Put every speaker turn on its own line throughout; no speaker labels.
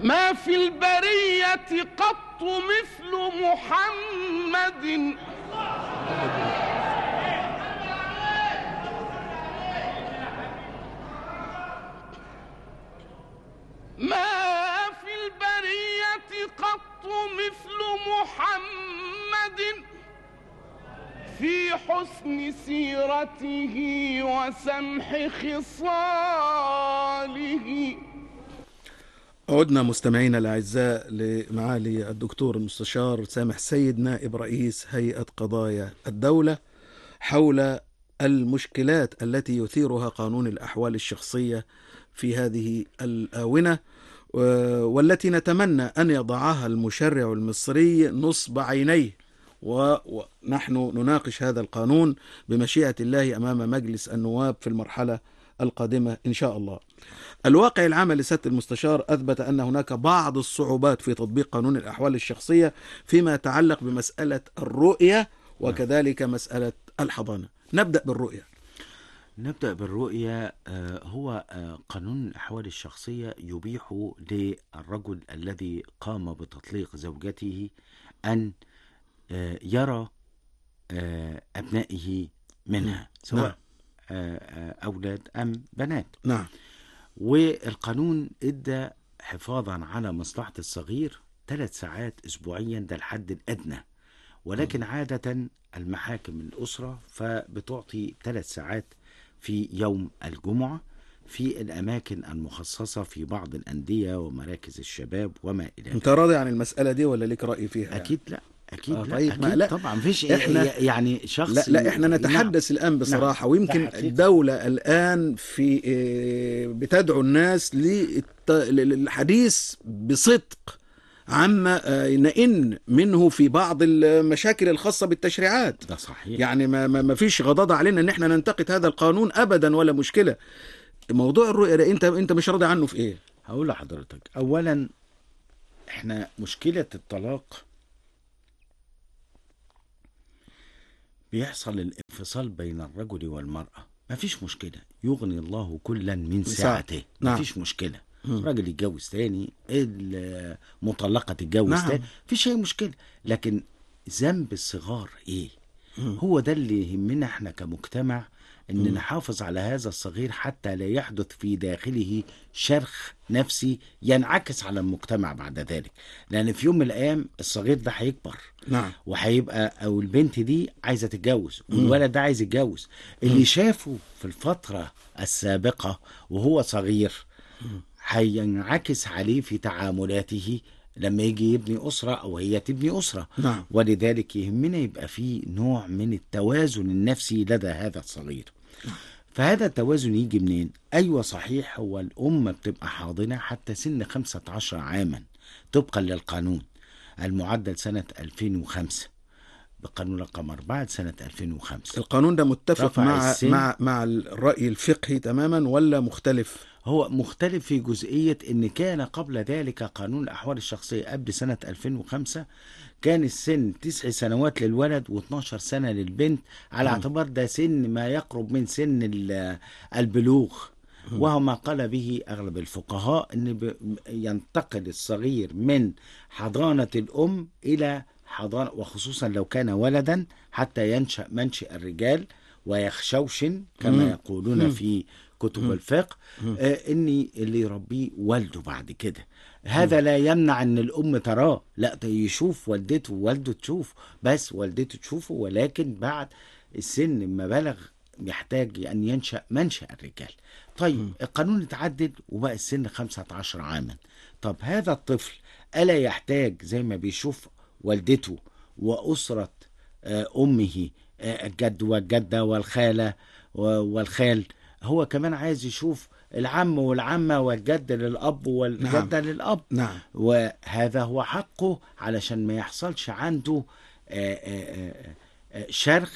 ما في البرية قط مثل محمد ما في البرية قط مثل محمد في حسن سيرته وسمح خصاله
عدنا مستمعينا الاعزاء لمعالي الدكتور المستشار سامح سيد نائب رئيس هيئه قضايا الدوله حول المشكلات التي يثيرها قانون الاحوال الشخصيه في هذه الاونه و- والتي نتمنى ان يضعها المشرع المصري نصب عينيه و- ونحن نناقش هذا القانون بمشيئه الله امام مجلس النواب في المرحله القادمه ان شاء الله. الواقع العام لسياده المستشار اثبت ان هناك بعض الصعوبات في تطبيق قانون الاحوال الشخصيه فيما يتعلق بمساله الرؤيه وكذلك مساله الحضانه. نبدا بالرؤيه.
نبدأ بالرؤية آه، هو آه، قانون الأحوال الشخصية يبيح للرجل الذي قام بتطليق زوجته أن آه، يرى آه، أبنائه منها
نعم.
سواء آه، آه، أولاد أم بنات
نعم.
والقانون ادى حفاظا على مصلحة الصغير ثلاث ساعات أسبوعيا ده الحد الأدنى ولكن عادة المحاكم الأسرة فبتعطي ثلاث ساعات في يوم الجمعة في الأماكن المخصصة في بعض الأندية ومراكز الشباب وما إلى ذلك
انت راضي عن المساله دي ولا ليك راي فيها؟
أكيد لا أكيد
آه،
لا
طيب،
أكيد
ما لا.
طبعا مفيش
إحنا-
يعني شخص
لا لا احنا
نعم.
نتحدث الان بصراحه
نعم.
ويمكن
ده حقيقي.
الدوله الان في آه، بتدعو الناس للت- للحديث بصدق عما آه، نئن منه في بعض المشاكل الخاصه بالتشريعات
ده صحيح
يعني ما ما ما فيش غضاضه علينا ان احنا ننتقد هذا القانون ابدا ولا مشكله موضوع الرؤيه ده انت انت مش راضي عنه في ايه
هقول لحضرتك اولا احنا مشكلة الطلاق بيحصل الانفصال بين الرجل والمرأة مفيش مشكلة يغني الله كلا من سعته
نعم.
مفيش مشكلة
مم.
راجل يتجوز تاني المطلقة تتجوز
نعم.
تاني مفيش أي مشكلة لكن ذنب الصغار إيه
مم.
هو ده اللي يهمنا احنا كمجتمع ان
مم.
نحافظ على هذا الصغير حتى لا يحدث في داخله شرخ نفسي ينعكس على المجتمع بعد ذلك لان في يوم من الايام الصغير ده هيكبر
نعم
وهيبقى او البنت دي عايزه تتجوز
مم.
والولد ده عايز يتجوز اللي شافه في الفتره السابقه وهو صغير هينعكس عليه في تعاملاته لما يجي يبني اسره او هي تبني اسره
نعم
ولذلك يهمنا يبقى في نوع من التوازن النفسي لدى هذا الصغير فهذا التوازن يجي منين؟ أيوة صحيح هو الأم بتبقى حاضنة حتى سن 15 عاما طبقا للقانون المعدل سنة 2005 بقانون رقم 4 سنة 2005
القانون ده متفق
رفع
مع
السن.
مع مع الراي الفقهي تماما ولا مختلف
هو مختلف في جزئية إن كان قبل ذلك قانون الأحوال الشخصية قبل سنة 2005 كان السن تسع سنوات للولد و12 سنة للبنت على
مم.
اعتبار ده سن ما يقرب من سن ال- البلوغ وهو ما قال به أغلب الفقهاء أن ب- ينتقل الصغير من حضانة الأم إلى حضانة وخصوصا لو كان ولدا حتى ينشأ منشأ الرجال ويخشوشن كما
مم.
يقولون
مم.
في كتب
مم.
الفقه
مم.
آه اني اللي يربيه والده بعد كده هذا لا يمنع ان الام تراه لا ده يشوف والدته ووالده تشوف بس والدته تشوفه ولكن بعد السن ما بلغ يحتاج ان ينشا منشا الرجال طيب القانون اتعدل وبقى السن 15 عاما طب هذا الطفل الا يحتاج زي ما بيشوف والدته واسره آه، امه آه، الجد والجده والخاله و- والخال هو كمان عايز يشوف العم والعمه والجد للاب والجده نعم. للاب
نعم
وهذا هو حقه علشان ما يحصلش عنده آه، آه، آه، آه، شرخ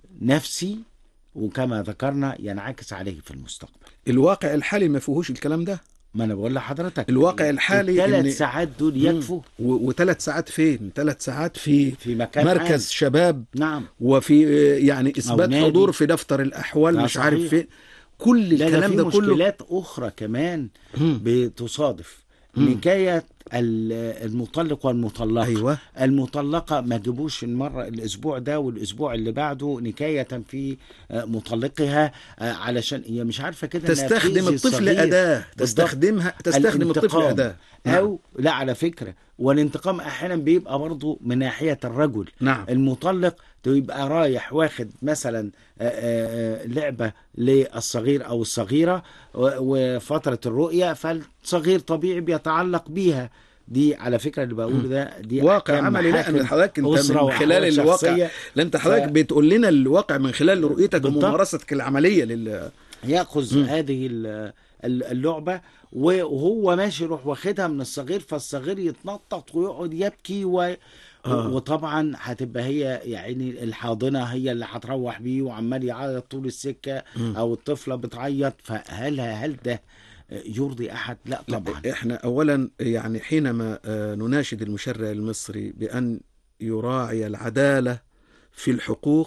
نفسي وكما ذكرنا ينعكس عليه في المستقبل
الواقع الحالي ما فيهوش الكلام ده
ما انا بقول لحضرتك
الواقع الحالي
الثلاث
إن-
ساعات دول يكفوا
و- وثلاث ساعات فين ثلاث ساعات في
في مكان
مركز
عام.
شباب
نعم
وفي آه، يعني اثبات
نادي.
حضور في دفتر الاحوال
ده
مش عارف
صحيح.
فين كل
لا ده
الكلام
في
ده كله
مشكلات اخرى كمان
مم.
بتصادف
مم.
نكايه ال- المطلق والمطلقة
ايوه
المطلقة ما جيبوش المرة الأسبوع ده والأسبوع اللي بعده نكاية في آه، مطلقها آه، علشان هي مش عارفة كده إنها
تستخدم
بتأذي
الطفل
الصغير.
اداه
بالضبط.
تستخدمها تستخدم الطفل
الانتقام.
اداه نعم.
أو لا على فكرة والانتقام أحيانا بيبقى برضه من ناحية الرجل
نعم
المطلق يبقى رايح واخد مثلا آه، آه، آه، لعبة للصغير أو الصغيرة و- وفترة الرؤية فالصغير طبيعي بيتعلق بيها دي على فكرة اللي بقوله ده دي
واقع
أحكام
عملي لا
محاكم
ان حضرتك انت
أسرة
من خلال
وأحوال
الواقع
شخصية.
لا انت حضرتك
ف-
بتقول لنا الواقع من خلال رؤيتك
بالضبط.
وممارستك العمليه لل
ياخذ
مم.
هذه ال- ال- اللعبه وهو ماشي يروح واخدها من الصغير فالصغير يتنطط ويقعد يبكي و...
آه.
وطبعا هتبقى هي يعني الحاضنه هي اللي هتروح بيه وعمال يعيط طول السكه
مم.
او الطفله بتعيط فهل هل ده يرضي احد؟ لا
لا،
طبعا
احنا اولا يعني حينما آه، نناشد المشرع المصري بان يراعي العداله في الحقوق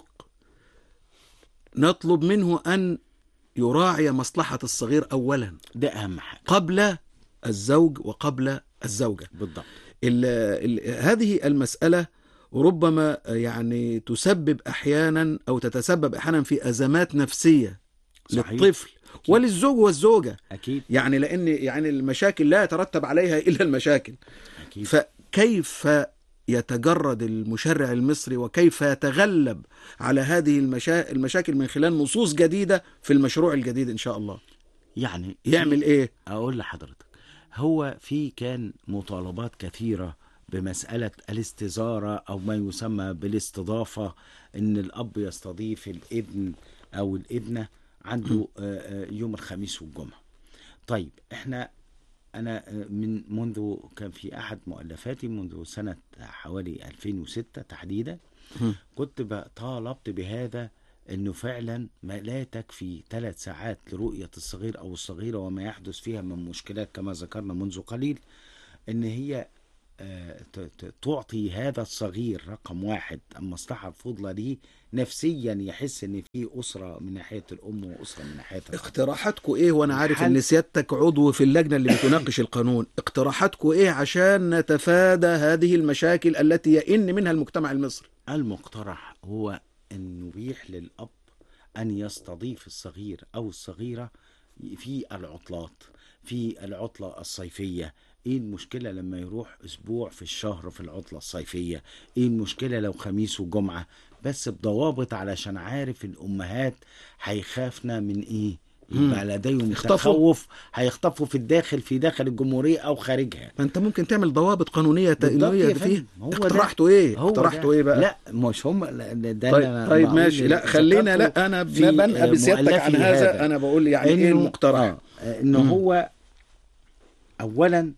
نطلب منه ان يراعي مصلحه الصغير اولا
ده اهم حاجه
قبل الزوج وقبل الزوجه
بالضبط
ال ال هذه المسألة ربما يعني تسبب أحيانا أو تتسبب أحيانا في أزمات نفسية
صحيح.
للطفل وللزوج والزوجة
اكيد
يعني لأن يعني المشاكل لا يترتب عليها إلا المشاكل
اكيد
فكيف يتجرد المشرع المصري وكيف يتغلب على هذه المشا... المشاكل من خلال نصوص جديدة في المشروع الجديد إن شاء الله
يعني
يعمل إيه
اقول لحضرتك هو في كان مطالبات كثيره بمساله الاستزاره او ما يسمى بالاستضافه ان الاب يستضيف الابن او الابنه عنده آه، آه، يوم الخميس والجمعه طيب احنا انا آه، من منذ كان في احد مؤلفاتي منذ سنه حوالي 2006 تحديدا
مم.
كنت ب- طالبت بهذا انه فعلا ما لا تكفي ثلاث ساعات لرؤيه الصغير او الصغيره وما يحدث فيها من مشكلات كما ذكرنا منذ قليل ان هي آه، ت- ت- تعطي هذا الصغير رقم واحد المصلحه الفضلى ليه نفسيا يحس ان في اسره من ناحيه الام واسره من ناحيه الاب
اقتراحاتكم ايه وانا عارف
الحل-
ان سيادتك عضو في اللجنه اللي بتناقش القانون اقتراحاتكم ايه عشان نتفادى هذه المشاكل التي يئن منها المجتمع المصري
المقترح هو أن نبيح للأب أن يستضيف الصغير أو الصغيرة في العطلات في العطلة الصيفية ايه المشكلة لما يروح اسبوع في الشهر في العطلة الصيفية ايه المشكلة لو خميس وجمعة بس بضوابط علشان عارف الامهات هيخافنا من ايه يبقى لديهم
يخطفوا.
تخوف هيخطفوا في الداخل في داخل الجمهورية او خارجها
ما انت ممكن تعمل ضوابط قانونيه
بالضبط
تأمينية
يا
فيه
فندم. هو ده.
اقترحته ايه
هو
اقترحته
ده.
ايه بقى
لا مش هم لا، ده ده
طيب,
أنا
طيب
بقول
ماشي لا خلينا
ذكرته
لا انا
في
بنقل بسيادتك عن
مؤلفي
هذا,
هذا.
انا بقول يعني ايه
إنه-
المقترح
آه انه
مم.
هو اولا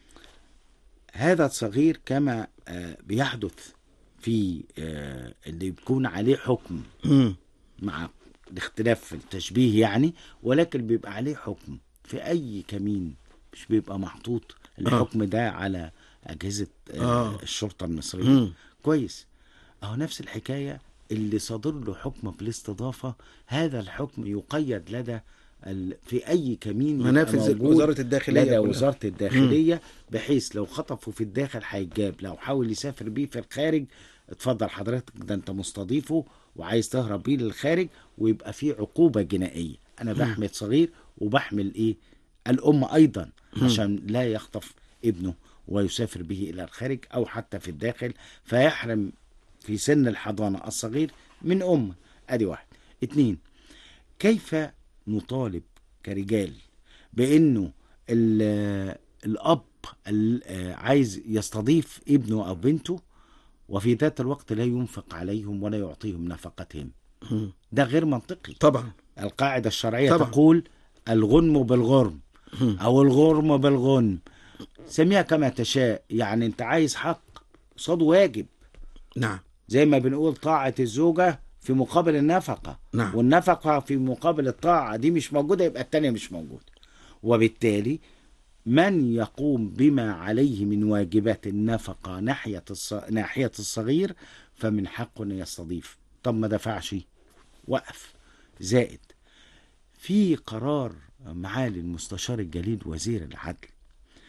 هذا الصغير كما آه بيحدث في آه اللي بيكون عليه حكم
مم.
مع الاختلاف في التشبيه يعني ولكن بيبقى عليه حكم في اي كمين مش بيبقى محطوط الحكم ده على اجهزه آه
آه.
الشرطه المصريه
مم.
كويس اهو نفس الحكايه اللي صادر له حكم بالاستضافه هذا الحكم يقيد لدى ال... في اي كمين يبقى
منافذ
موجود
وزاره الداخليه
لدى
كلها.
وزاره الداخليه بحيث لو خطفوا في الداخل هيتجاب لو حاول يسافر بيه في الخارج اتفضل حضرتك ده انت مستضيفه وعايز تهرب بيه للخارج ويبقى في عقوبه جنائيه انا بحمل صغير وبحمل ايه الام ايضا عشان لا يخطف ابنه ويسافر به الى الخارج او حتى في الداخل فيحرم في سن الحضانه الصغير من امه ادي واحد اتنين كيف نطالب كرجال بانه ال- الاب ال- آه، عايز يستضيف ابنه او بنته وفي ذات الوقت لا ينفق عليهم ولا يعطيهم نفقتهم
مم.
ده غير منطقي
طبعا
القاعده الشرعيه
طبعا.
تقول الغنم بالغرم
مم.
او الغرم بالغنم سميها كما تشاء يعني انت عايز حق قصاد واجب
نعم
زي ما بنقول طاعة الزوجة في مقابل النفقة
نعم.
والنفقة في مقابل الطاعة دي مش موجودة يبقى التانية مش موجودة وبالتالي من يقوم بما عليه من واجبات النفقة ناحية الص... ناحية الصغير فمن حقه أن يستضيف طب ما دفعش وقف زائد في قرار معالي المستشار الجليل وزير العدل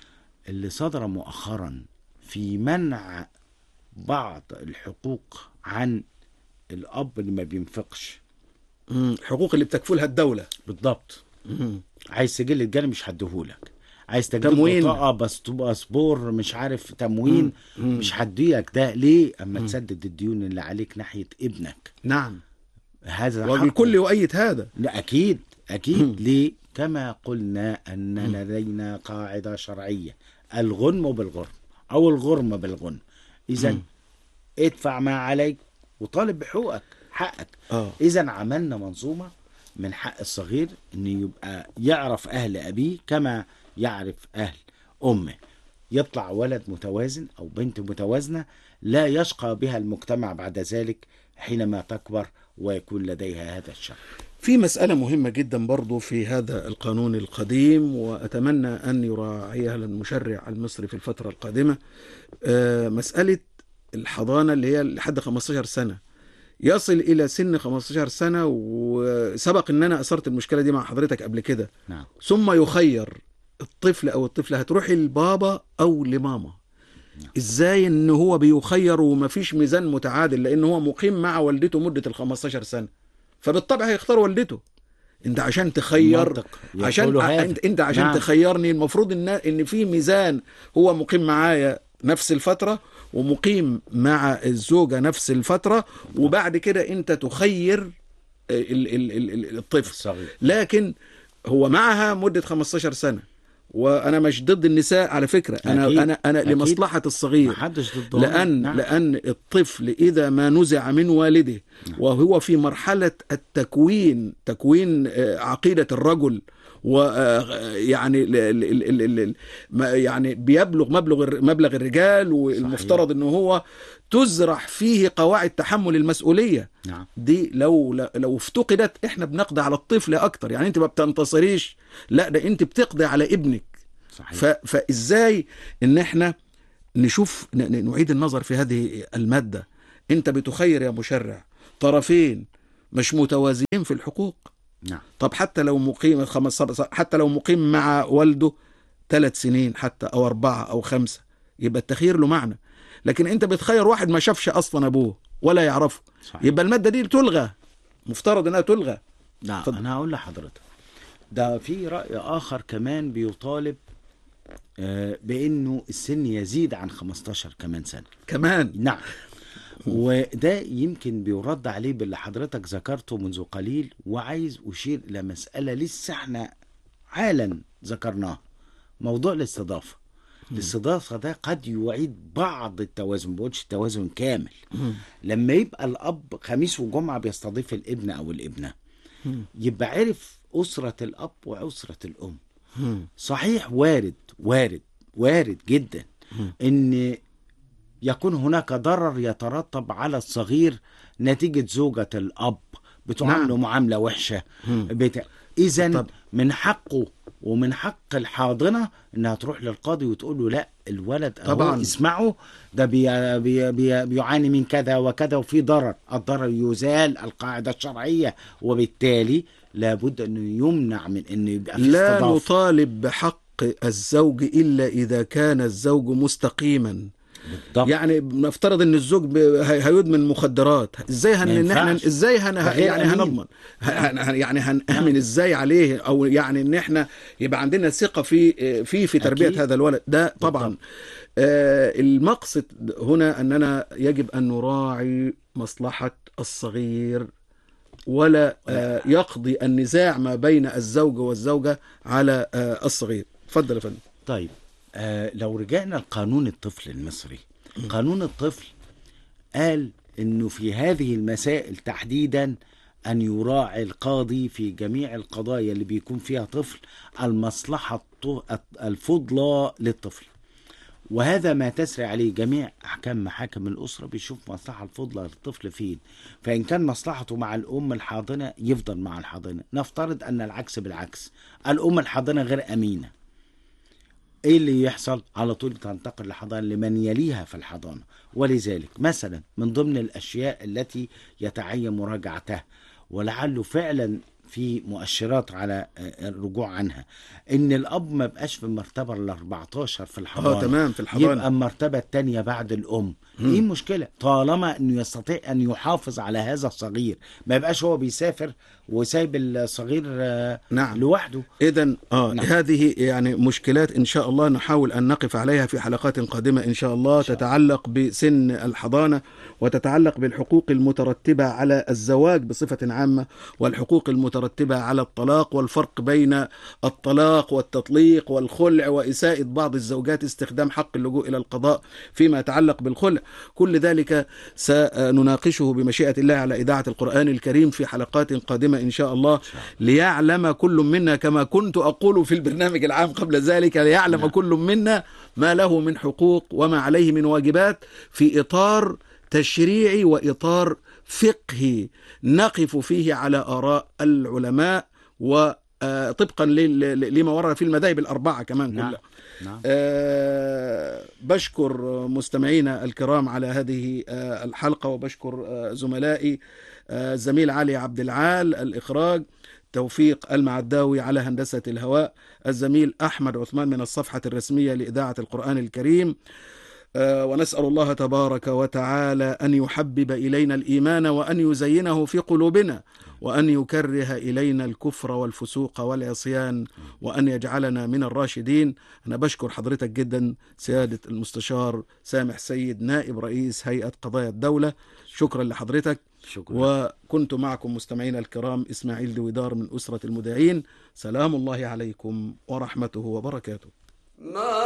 اللي صدر مؤخرا في منع بعض الحقوق عن الاب اللي ما بينفقش
مم. حقوق اللي بتكفلها الدولة
بالضبط
مم.
عايز سجل الجانب مش هديهولك عايز تجديد
تموين.
بطاقه بس باسبور مش عارف تموين مش هديلك ده ليه اما تسدد الديون اللي عليك ناحيه ابنك
نعم
هذا
والكل
حقه.
يؤيد هذا
لا اكيد اكيد ليه كما قلنا ان لدينا قاعده شرعيه الغنم بالغرم او الغرم بالغنم اذا ادفع ما عليك وطالب بحقوقك حقك
اه
اذا عملنا منظومه من حق الصغير انه يبقى يعرف اهل ابيه كما يعرف اهل امه يطلع ولد متوازن او بنت متوازنه لا يشقى بها المجتمع بعد ذلك حينما تكبر ويكون لديها هذا الشر
في مسألة مهمة جدا برضو في هذا القانون القديم وأتمنى أن يراعيها المشرع المصري في الفترة القادمة آه، مسألة الحضانة اللي هي لحد 15 سنة يصل إلى سن 15 سنة وسبق أن أنا أثرت المشكلة دي مع حضرتك قبل كده
نعم
ثم يخير الطفل أو الطفلة هتروح لبابا أو لماما ازاي ان هو بيخير ومفيش ميزان متعادل لان هو مقيم مع والدته مده ال 15 سنه فبالطبع هيختار والدته انت عشان تخير
منطق.
عشان
يقول هذا.
انت انت عشان
نعم.
تخيرني المفروض ان ان في ميزان هو مقيم معايا نفس الفتره ومقيم مع الزوجه نفس الفتره وبعد كده انت تخير ال- ال- ال- ال- الطفل
الصغير
لكن هو معها مده 15 سنه وانا مش ضد النساء على فكره انا
أكيد.
انا انا
أكيد.
لمصلحه الصغير
محدش ضده
لأن
نعم.
لأن الطفل إذا ما نزع من والده وهو في مرحلة التكوين تكوين آه، عقيدة الرجل ويعني يعني بيبلغ مبلغ الر- مبلغ الرجال والمفترض ان هو تزرع فيه قواعد تحمل المسؤوليه
نعم
دي لو لو افتقدت احنا بنقضي على الطفل اكتر يعني انت ما بتنتصريش لا ده انت بتقضي على ابنك
صحيح
ف... فازاي ان احنا نشوف ن... ن- نعيد النظر في هذه المادة انت بتخير يا مشرع طرفين مش متوازيين في الحقوق
نعم
طب حتى لو مقيم خمس حتى لو مقيم مع والده ثلاث سنين حتى او اربعة او خمسة يبقى التخيير له معنى لكن انت بتخير واحد ما شافش اصلا ابوه ولا يعرفه
صحيح
يبقى المادة دي تلغى مفترض انها تلغى
لا
اتفضل.
انا هقول لحضرتك ده في راي اخر كمان بيطالب آه، بانه السن يزيد عن 15 كمان سنه
كمان
نعم وده يمكن بيرد عليه باللي حضرتك ذكرته منذ قليل وعايز اشير الى مساله لسه احنا حالا ذكرناها موضوع الاستضافه الاستضافه ده قد يعيد بعض التوازن ما بقولش التوازن كامل لما يبقى الاب خميس وجمعه بيستضيف الابن او الابنه يبقى عرف اسره الاب واسره الام صحيح وارد وارد وارد جدا ان يكون هناك ضرر يترتب على الصغير نتيجة زوجة الأب بتعامله
نعم.
معاملة وحشة بت... إذا
طب.
من حقه ومن حق الحاضنة إنها تروح للقاضي وتقول له لا الولد أهو
طبعاً.
اسمعوا ده بي... بي... بي... بيعاني من كذا وكذا وفي ضرر الضرر يزال القاعدة الشرعية وبالتالي لابد أنه يمنع من أنه يبقى في
لا
استضافة.
نطالب بحق الزوج إلا إذا كان الزوج مستقيما
بالضبط.
يعني نفترض ان الزوج ب- هي- هيدمن مخدرات ازاي هن
ما
ان احنا
ينفعش.
ازاي هن
ده غير
يعني
أمين.
هنضمن ه- هن يعني هنأمن ازاي عليه او يعني ان احنا يبقى عندنا ثقة في في في تربية
أكيد.
هذا الولد ده طبعا
بالضبط.
آه المقصد هنا اننا يجب ان نراعي مصلحة الصغير ولا آه يقضي النزاع ما بين الزوج والزوجة على آه الصغير اتفضل يا فندم
طيب آه لو رجعنا لقانون الطفل المصري قانون الطفل قال انه في هذه المسائل تحديدا ان يراعي القاضي في جميع القضايا اللي بيكون فيها طفل المصلحة الط- الفضلى للطفل وهذا ما تسري عليه جميع احكام محاكم الاسره بيشوف مصلحه الفضلى للطفل فين فان كان مصلحته مع الام الحاضنه يفضل مع الحاضنه نفترض ان العكس بالعكس الام الحاضنه غير امينه ايه اللي يحصل على طول تنتقل الحضانه لمن يليها في الحضانه ولذلك مثلا من ضمن الاشياء التي يتعين مراجعتها ولعله فعلا في مؤشرات على آه، الرجوع عنها ان الاب ما بقاش في المرتبه ال 14 في الحضانه
اه تمام في الحضانه
يبقى المرتبه الثانيه بعد الام ايه المشكله طالما انه يستطيع ان يحافظ على هذا الصغير ما يبقاش هو بيسافر وسايب الصغير آه،
نعم.
لوحده
إذا آه
نعم.
هذه يعني مشكلات إن شاء الله نحاول أن نقف عليها في حلقات قادمة إن شاء الله تتعلق بسن الحضانة وتتعلق بالحقوق المترتبة على الزواج بصفة عامة والحقوق المترتبة على الطلاق والفرق بين الطلاق والتطليق والخلع وإساءة بعض الزوجات استخدام حق اللجوء إلى القضاء فيما يتعلق بالخلع كل ذلك سنناقشه بمشيئة الله على إذاعة القرآن الكريم في حلقات قادمة إن شاء الله ليعلم كل منا كما كنت أقول في البرنامج العام قبل ذلك ليعلم
نعم.
كل منا ما له من حقوق وما عليه من واجبات في إطار تشريعي وإطار فقهي نقف فيه على آراء العلماء وطبقا لما ورد في المذاهب الأربعة كمان
نعم.
كلها
نعم
آه، بشكر مستمعينا الكرام على هذه آه، الحلقة وبشكر آه، زملائي آه، الزميل علي عبد العال الإخراج توفيق المعداوي على هندسة الهواء الزميل أحمد عثمان من الصفحة الرسمية لإذاعة القرآن الكريم آه، ونسأل الله تبارك وتعالى أن يحبب إلينا الإيمان وأن يزينه في قلوبنا وأن يكره إلينا الكفر والفسوق والعصيان وأن يجعلنا من الراشدين أنا بشكر حضرتك جدا سيادة المستشار سامح سيد نائب رئيس هيئة قضايا الدولة شكرا لحضرتك
شكرا
وكنت معكم مستمعينا الكرام إسماعيل دويدار من أسرة المذيعين سلام الله عليكم ورحمته وبركاته
ما